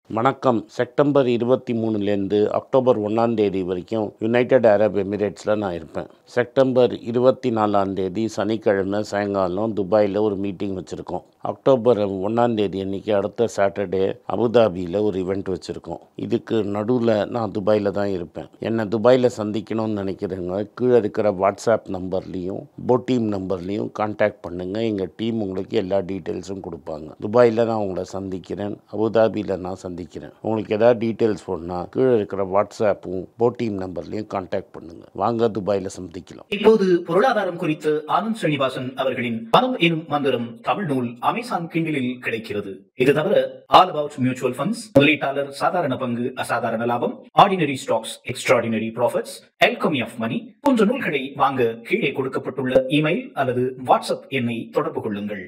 வணக்கம் செப்டம்பர் இருபத்தி மூணுலேருந்து அக்டோபர் ஒன்றாம் தேதி வரைக்கும் யுனைடெட் அரப் எமிரேட்ஸில் நான் இருப்பேன் செப்டம்பர் இருபத்தி நாலாம் தேதி சனிக்கிழமை சாயங்காலம் துபாயில் ஒரு மீட்டிங் வச்சுருக்கோம் அக்டோபர் ஒன்றாம் தேதி அன்னைக்கு அடுத்த சாட்டர்டே அபுதாபியில் ஒரு இவெண்ட் வச்சுருக்கோம் இதுக்கு நடுவில் நான் துபாயில் தான் இருப்பேன் என்னை துபாயில் சந்திக்கணும்னு நினைக்கிறவங்க கீழே இருக்கிற வாட்ஸ்அப் நம்பர்லேயும் போட்டீம் நம்பர்லேயும் கான்டாக்ட் பண்ணுங்கள் எங்கள் டீம் உங்களுக்கு எல்லா டீட்டெயில்ஸும் கொடுப்பாங்க துபாயில் நான் உங்களை சந்திக்கிறேன் அபுதாபியில் நான் சந்திக்கிறேன் உங்களுக்கு ஏதாவது டீட்டெயில்ஸ் போடனா கீழே இருக்கிற வாட்ஸ்அப்பும் போட்டீம் நம்பர்லேயும் கான்டாக்ட் பண்ணுங்கள் வாங்க துபாயில் சந்திக்கலாம் இப்போது பொருளாதாரம் குறித்து ஆனந்த் ஸ்ரீனிவாசன் அவர்களின் பணம் எனும் மந்திரம் தமிழ் நூல் அமேசான் கிண்டிலில் கிடைக்கிறது இது தவிர ஆல் அபவுட் மியூச்சுவல் ஃபண்ட்ஸ் முதலீட்டாளர் சாதாரண பங்கு அசாதாரண லாபம் ordinary stocks extraordinary profits alchemy of money போன்ற நூல்களை வாங்க கீழே கொடுக்கப்பட்டுள்ள இமெயில் அல்லது வாட்ஸ்அப் எண்ணை தொடர்பு கொள்ளுங்கள்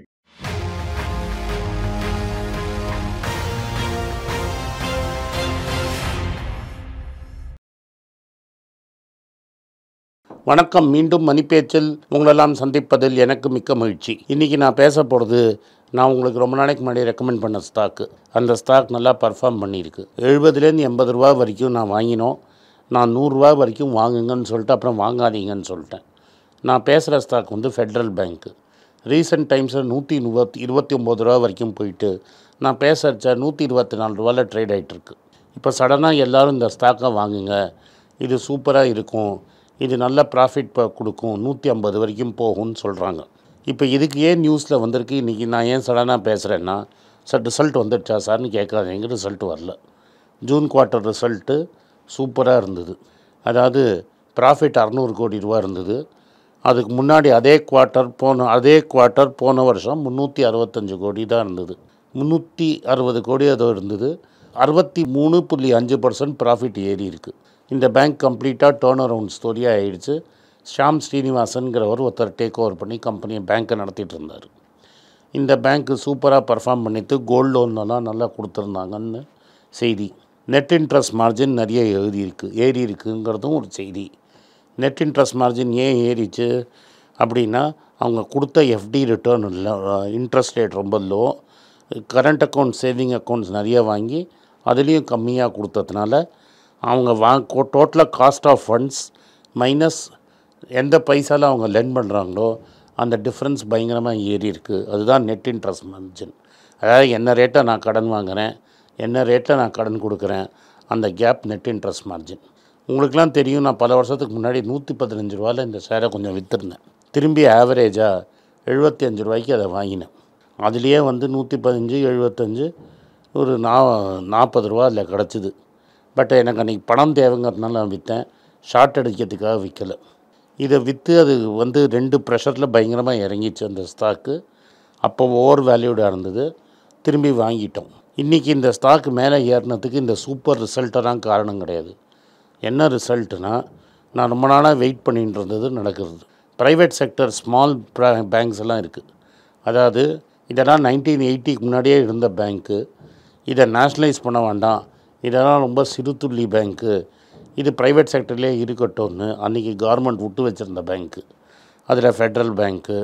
வணக்கம் மீண்டும் மணிப்பேச்சில் உங்களெல்லாம் சந்திப்பதில் எனக்கு மிக்க மகிழ்ச்சி இன்றைக்கி நான் பேச போகிறது நான் உங்களுக்கு ரொம்ப நாளைக்கு முன்னாடி ரெக்கமெண்ட் பண்ண ஸ்டாக்கு அந்த ஸ்டாக் நல்லா பர்ஃபார்ம் பண்ணியிருக்கு எழுபதுலேருந்து எண்பது ரூபா வரைக்கும் நான் வாங்கினோம் நான் நூறுரூவா வரைக்கும் வாங்குங்கன்னு சொல்லிட்டு அப்புறம் வாங்காதீங்கன்னு சொல்லிட்டேன் நான் பேசுகிற ஸ்டாக் வந்து ஃபெட்ரல் பேங்க்கு ரீசெண்ட் டைம்ஸில் நூற்றி இருபத்தி இருபத்தி ஒம்பது ரூபா வரைக்கும் போயிட்டு நான் பேசுகிறச்ச நூற்றி இருபத்தி நாலு ரூபாவில் ட்ரேட் ஆகிட்டுருக்கு இப்போ சடனாக எல்லோரும் இந்த ஸ்டாக்கை வாங்குங்க இது சூப்பராக இருக்கும் இது நல்ல ப்ராஃபிட் கொடுக்கும் நூற்றி ஐம்பது வரைக்கும் போகும்னு சொல்கிறாங்க இப்போ இதுக்கு ஏன் நியூஸில் வந்திருக்கு இன்றைக்கி நான் ஏன் சடனாக பேசுகிறேன்னா சார் ரிசல்ட் வந்துடுச்சா சார்னு கேட்காதீங்க ரிசல்ட் வரல ஜூன் குவார்ட்டர் ரிசல்ட்டு சூப்பராக இருந்தது அதாவது ப்ராஃபிட் அறநூறு கோடி ரூபா இருந்தது அதுக்கு முன்னாடி அதே குவார்ட்டர் போன அதே குவார்ட்டர் போன வருஷம் முந்நூற்றி அறுபத்தஞ்சு கோடி தான் இருந்தது முந்நூற்றி அறுபது கோடி அதோ இருந்தது அறுபத்தி மூணு புள்ளி அஞ்சு பர்சன்ட் ப்ராஃபிட் ஏறி இருக்குது இந்த பேங்க் கம்ப்ளீட்டாக டேர்ன் அரவுண்ட் ஸ்டோரியாக ஆயிடுச்சு ஷாம் ஸ்ரீனிவாசன்கிறவர் ஒருத்தர் டேக் ஓவர் பண்ணி கம்பெனியை பேங்க்கை நடத்திட்டு இருந்தார் இந்த பேங்க்கு சூப்பராக பர்ஃபார்ம் பண்ணிட்டு கோல்டு லோன்லாம் நல்லா கொடுத்துருந்தாங்கன்னு செய்தி நெட் இன்ட்ரெஸ்ட் மார்ஜின் நிறைய எழுதியிருக்கு ஏறி இருக்குங்கிறதும் ஒரு செய்தி நெட் இன்ட்ரெஸ்ட் மார்ஜின் ஏன் ஏறிச்சு அப்படின்னா அவங்க கொடுத்த எஃப்டி ரிட்டர்ன் இல்லை இன்ட்ரெஸ்ட் ரேட் ரொம்ப low current account saving accounts நிறைய வாங்கி அதுலேயும் கம்மியாக கொடுத்ததுனால அவங்க வா டோட்டலாக காஸ்ட் ஆஃப் ஃபண்ட்ஸ் மைனஸ் எந்த பைசாவில் அவங்க லென் பண்ணுறாங்களோ அந்த டிஃப்ரென்ஸ் பயங்கரமாக ஏறி இருக்குது அதுதான் நெட் இன்ட்ரெஸ்ட் மார்ஜின் அதாவது என்ன ரேட்டை நான் கடன் வாங்குகிறேன் என்ன ரேட்டில் நான் கடன் கொடுக்குறேன் அந்த கேப் நெட் இன்ட்ரெஸ்ட் மார்ஜின் உங்களுக்கெலாம் தெரியும் நான் பல வருஷத்துக்கு முன்னாடி நூற்றி பதினஞ்சு ரூபாயில் இந்த ஷேரை கொஞ்சம் விற்றுருந்தேன் திரும்பி ஆவரேஜாக எழுபத்தி அஞ்சு ரூபாய்க்கு அதை வாங்கினேன் அதுலேயே வந்து நூற்றி பதினஞ்சு எழுபத்தஞ்சு ஒரு நா நாற்பது ரூபா அதில் கிடச்சிது பட் எனக்கு அன்றைக்கி பணம் தேவைங்கிறதுனால நான் விற்றேன் ஷார்ட் அடிக்கிறதுக்காக விற்கலை இதை விற்று அது வந்து ரெண்டு ப்ரெஷரில் பயங்கரமாக இறங்கிச்சு அந்த ஸ்டாக்கு அப்போ ஓவர் வேல்யூடாக இருந்தது திரும்பி வாங்கிட்டோம் இன்றைக்கி இந்த ஸ்டாக்கு மேலே ஏறினதுக்கு இந்த சூப்பர் ரிசல்ட்டெல்லாம் காரணம் கிடையாது என்ன ரிசல்ட்டுனா நான் ரொம்ப நாளாக வெயிட் பண்ணிட்டு இருந்தது நடக்கிறது ப்ரைவேட் செக்டர் ஸ்மால் பேங்க்ஸ் எல்லாம் இருக்குது அதாவது இதெல்லாம் நைன்டீன் எயிட்டிக்கு முன்னாடியே இருந்த பேங்க்கு இதை நேஷ்னலைஸ் பண்ண வேண்டாம் இதெல்லாம் ரொம்ப சிறுதுள்ளி பேங்க்கு இது ப்ரைவேட் செக்டர்லேயே இருக்கட்டும்னு அன்றைக்கி கவர்மெண்ட் விட்டு வச்சுருந்த பேங்க்கு அதில் Federal Bank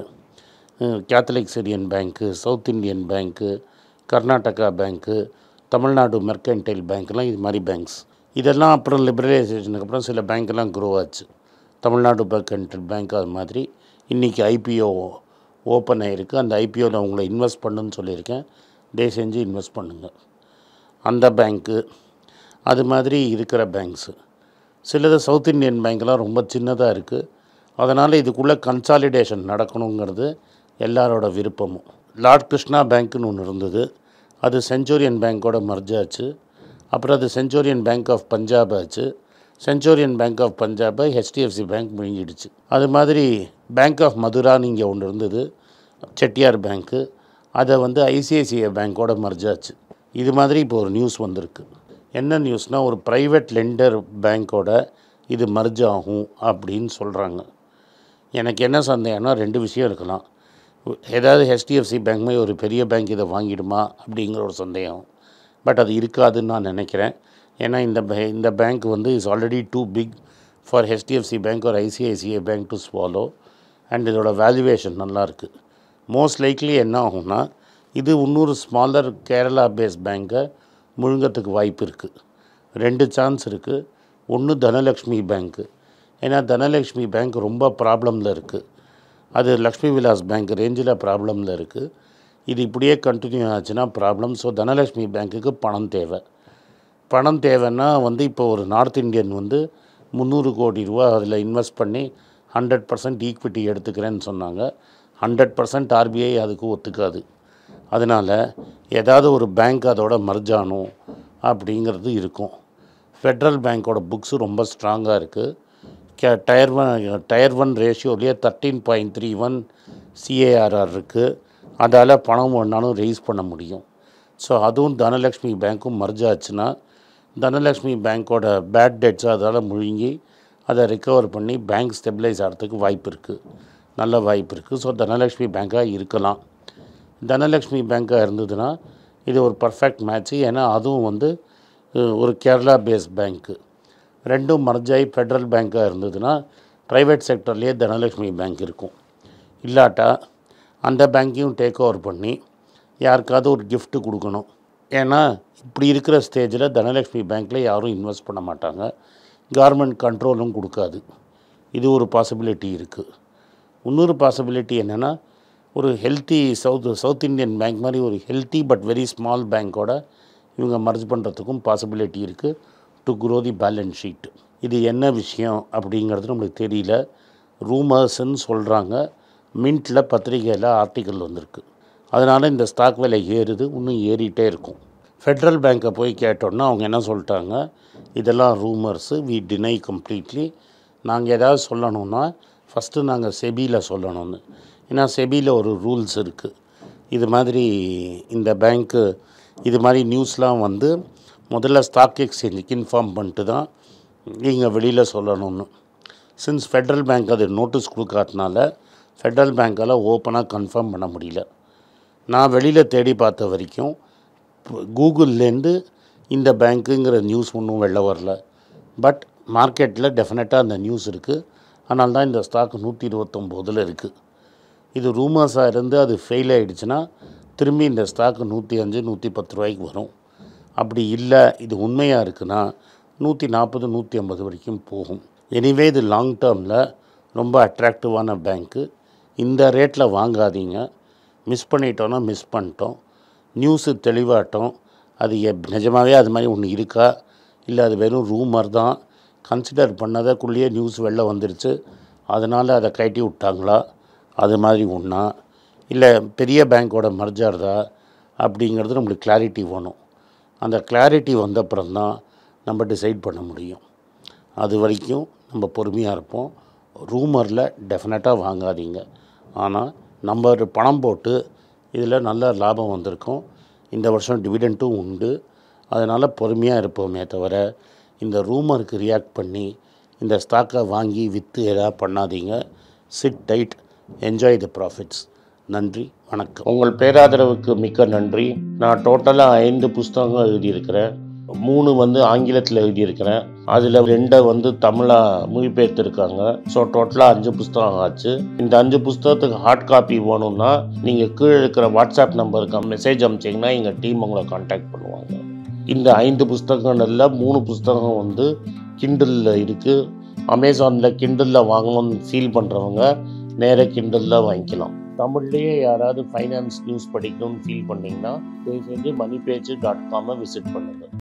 Catholic Syrian Bank South Indian Bank Karnataka Bank Tamil Nadu Mercantile பேங்க்லாம் இது மாதிரி பேங்க்ஸ் இதெல்லாம் அப்புறம் லிபரலைசேஷனுக்கு அப்புறம் சில பேங்க்கெல்லாம் க்ரோ ஆச்சு தமிழ்நாடு மெர்கன்டைல் பேங்க் அது மாதிரி இன்றைக்கி ஐபிஓ ஓப்பன் ஆகிருக்கு அந்த ஐபிஓவில் உங்களை இன்வெஸ்ட் பண்ணுன்னு சொல்லியிருக்கேன் தயவு செஞ்சு இன்வெஸ்ட் பண்ணுங்கள் அந்த பேங்க்கு அது மாதிரி இருக்கிற பேங்க்ஸு சிலது சவுத் இந்தியன் பேங்க்லாம் ரொம்ப சின்னதாக இருக்குது அதனால் இதுக்குள்ளே கன்சாலிடேஷன் நடக்கணுங்கிறது எல்லாரோட விருப்பமும் லார்ட் கிருஷ்ணா பேங்க்குன்னு ஒன்று இருந்தது அது செஞ்சூரியன் பேங்க்கோட மர்ஜ் ஆச்சு அப்புறம் அது செஞ்சூரியன் பேங்க் ஆஃப் பஞ்சாப் ஆச்சு செஞ்சூரியன் பேங்க் ஆஃப் பஞ்சாபை ஹெச்டிஎஃப்சி பேங்க் முழுங்கிடுச்சு அது மாதிரி பேங்க் ஆஃப் மதுரான்னு இங்கே ஒன்று இருந்தது செட்டியார் பேங்க்கு அதை வந்து ஐசிஐசிஐ பேங்க்கோட மர்ஜ் ஆச்சு இது மாதிரி இப்போ ஒரு நியூஸ் வந்திருக்கு என்ன நியூஸ்னால் ஒரு ப்ரைவேட் லெண்டர் பேங்க்கோட இது மர்ஜ் ஆகும் அப்படின்னு சொல்கிறாங்க எனக்கு என்ன சந்தேகம்னா ரெண்டு விஷயம் இருக்கலாம் ஏதாவது ஹெச்டிஎஃப்சி பேங்க் மாதிரி ஒரு பெரிய பேங்க் இதை வாங்கிடுமா அப்படிங்கிற ஒரு சந்தேகம் பட் அது இருக்காதுன்னு நான் நினைக்கிறேன் ஏன்னா இந்த பே இந்த பேங்க் வந்து is already too big for HDFC Bank ஒரு ICICI Bank to swallow and இதோட வேல்யூவேஷன் நல்லாயிருக்கு மோஸ்ட் லைக்லி என்ன ஆகும்னா இது இன்னொரு ஸ்மாலர் கேரளா பேஸ் பேங்க்கை முழுங்கத்துக்கு வாய்ப்பு இருக்குது ரெண்டு சான்ஸ் இருக்குது ஒன்று தனலக்ஷ்மி பேங்க்கு ஏன்னா தனலக்ஷ்மி பேங்க் ரொம்ப ப்ராப்ளமில் இருக்குது அது லக்ஷ்மி விலாஸ் பேங்க் ரேஞ்சில் ப்ராப்ளமில் இருக்குது இது இப்படியே கண்டினியூ ஆச்சுன்னா ப்ராப்ளம் ஸோ தனலக்ஷ்மி பேங்க்குக்கு பணம் தேவை பணம் தேவைன்னா வந்து இப்போ ஒரு நார்த் இந்தியன் வந்து முந்நூறு கோடி ரூபா அதில் இன்வெஸ்ட் பண்ணி ஹண்ட்ரட் பர்சன்ட் ஈக்விட்டி எடுத்துக்கிறேன்னு சொன்னாங்க ஹண்ட்ரட் பர்சன்ட் ஆர்பிஐ அதுக்கு ஒத்துக்காது அதனால் ஏதாவது ஒரு பேங்க் அதோட merge ஆகணும் அப்படிங்கிறது இருக்கும் ஃபெட்ரல் பேங்க்கோட புக்ஸு ரொம்ப ஸ்ட்ராங்காக இருக்குது கே டயர் ஒன் டயர் ஒன் ரேஷியோலேயே thirteen point three one CRAR இருக்குது அதால் பணம் வேணாலும் ரைஸ் பண்ண முடியும் ஸோ அதுவும் தனலக்ஷ்மி பேங்க்கும் merge ஆச்சுன்னா தனலக்ஷ்மி பேங்க்கோட பேட் டெட்ஸ் அதால் முழுங்கி அதை ரிகவர் பண்ணி பேங்க் ஸ்டெபிளைஸ் ஆகிறதுக்கு வாய்ப்பு இருக்குது நல்ல வாய்ப்பு இருக்குது ஸோ தனலக்ஷ்மி பேங்காக இருக்கலாம் தனலக்ஷ்மி பேங்காக இருந்ததுன்னா இது ஒரு பர்ஃபெக்ட் மேட்ச்சு ஏன்னா அதுவும் வந்து அஹ், ஒரு கேரளா பேஸ்ட் பேங்க்கு ரெண்டும் மர்ஜாய் ஃபெட்ரல் பேங்க்காக இருந்ததுன்னா ப்ரைவேட் செக்டர்லேயே தனலக்ஷ்மி பேங்க் இருக்கும் இல்லாட்டா அந்த பேங்க்கையும் டேக் ஓவர் பண்ணி யாருக்காவது ஒரு gift கொடுக்கணும் ஏன்னா இப்படி இருக்கிற ஸ்டேஜில் தனலக்ஷ்மி பேங்க்கில் யாரும் இன்வெஸ்ட் பண்ண மாட்டாங்க கவர்மெண்ட் கண்ட்ரோலும் கொடுக்காது இது ஒரு பாசிபிலிட்டி இருக்குது இன்னொரு பாசிபிலிட்டி என்னென்னா ஒரு healthy south south Indian bank மாதிரி ஒரு ஹெல்த்தி பட் வெரி ஸ்மால் பேங்க்கோட இவங்க மர்ஜ் பண்ணுறதுக்கும் பாசிபிலிட்டி இருக்குது to grow the balance sheet இது என்ன விஷயம் அப்படிங்கிறது நம்மளுக்கு தெரியல ரூமர்ஸ்ன்னு சொல்கிறாங்க மின்ட்டில் பத்திரிகையில் ஆர்டிக்கல் வந்திருக்கு அதனால் இந்த ஸ்டாக் விலை ஏறுது இன்னும் ஏறிட்டே இருக்கும் ஃபெட்ரல் பேங்க்கை போய் கேட்டோன்னா அவங்க என்ன சொல்லிட்டாங்க இதெல்லாம் ரூமர்ஸு வி டினை கம்ப்ளீட்லி நாங்கள் ஏதாவது சொல்லணும்னா ஃபஸ்ட்டு நாங்கள் செபியில் சொல்லணும்னு ஏன்னா செபியில் ஒரு ரூல்ஸ் இருக்குது இது மாதிரி இந்த பேங்க்கு இது மாதிரி நியூஸ்லாம் வந்து முதல்ல ஸ்டாக் எக்ஸ்சேஞ்சுக்கு இன்ஃபார்ம் பண்ணிட்டு தான் நீங்கள் வெளியில் சொல்லணும்னு சின்ஸ் ஃபெட்ரல் பேங்க் அது நோட்டீஸ் கொடுக்காதனால ஃபெட்ரல் பேங்க்கால் ஓப்பனாக கன்ஃபார்ம் பண்ண முடியல நான் வெளியில் தேடி பார்த்த வரைக்கும் கூகுள்லேருந்து இந்த பேங்க்குங்கிற நியூஸ் ஒன்றும் வெளில வரல பட் மார்க்கெட்டில் டெஃபினட்டாக அந்த நியூஸ் இருக்குது அதனால தான் இந்த ஸ்டாக் நூற்றி இருபத்தொம்போதில் இருக்குது இது ரூமர்ஸாக இருந்து அது ஃபெயில் ஆகிடுச்சுன்னா திரும்பி இந்த ஸ்டாக்கு நூற்றி அஞ்சு நூற்றி பத்து ரூபாய்க்கு வரும் அப்படி இல்லை இது உண்மையாக இருக்குன்னா நூற்றி நாற்பது நூற்றி ஐம்பது வரைக்கும் போகும் எனிவே இது லாங் டேர்மில் ரொம்ப அட்ராக்டிவான பேங்க்கு இந்த ரேட்டில் வாங்காதீங்க மிஸ் பண்ணிட்டோன்னா மிஸ் பண்ணிட்டோம் நியூஸு தெளிவாட்டம் அது எப் நிஜமாகவே அது மாதிரி ஒன்று இருக்கா இல்லை அது வெறும் ரூமர் தான் கன்சிடர் பண்ணதற்குள்ளேயே நியூஸ் வெளில வந்துருச்சு அதனால் அதை கட்டி விட்டாங்களா அது மாதிரி ஒன்றா இல்லை பெரிய பேங்க்கோட மர்ஜார்தா அப்படிங்கிறது நம்மளுக்கு கிளாரிட்டி வேணும் அந்த கிளாரிட்டி வந்தப்புறம் தான் நம்ம டிசைட் பண்ண முடியும் அது வரைக்கும் நம்ம பொறுமையாக இருப்போம் ரூமரில் டெஃபினட்டாக வாங்காதீங்க ஆனால் நம்ம ஒரு பணம் போட்டு இதில் நல்ல லாபம் வந்திருக்கும் இந்த வருஷம் டிவிடெண்ட்டும் உண்டு அதனால் பொறுமையாக இருப்போமே தவிர இந்த ரூமருக்கு ரியாக்ட் பண்ணி இந்த ஸ்டாக்கை வாங்கி விற்று எதாவது பண்ணாதீங்க sit tight enjoy the profits நன்றி வணக்கம் உங்கள் பேராதரவுக்கு மிக்க நன்றி நான் டோட்டலாக ஐந்து புஸ்தகங்கள் எழுதியிருக்கிறேன் மூணு வந்து ஆங்கிலத்தில் எழுதியிருக்கிறேன் அதில் ரெண்டை வந்து தமிழாக மொழிபெயர்த்திருக்காங்க ஸோ டோட்டலாக அஞ்சு புஸ்தகம் ஆச்சு இந்த அஞ்சு புஸ்தகத்துக்கு ஹார்ட் காப்பி வேணும்னா நீங்கள் கீழே இருக்கிற வாட்ஸ்அப் நம்பருக்கு மெசேஜ் அனுப்பிச்சிங்கன்னா எங்கள் டீம் உங்களை காண்டாக்ட் பண்ணுவாங்க இந்த ஐந்து புஸ்தகங்கள்ல மூணு புஸ்தகம் வந்து கிண்டலில் இருக்குது அமேசானில் கிண்டலில் வாங்கணும்னு ஃபீல் பண்ணுறவங்க நேராக கிண்டலில் வாங்கிக்கலாம் தமிழ்லேயே யாராவது ஃபைனான்ஸ் நியூஸ் படிக்கணும்னு ஃபீல் பண்ணிங்கன்னா தயவு செஞ்சு மணி பேஜ் டாட் காமை விசிட் பண்ணுங்கள்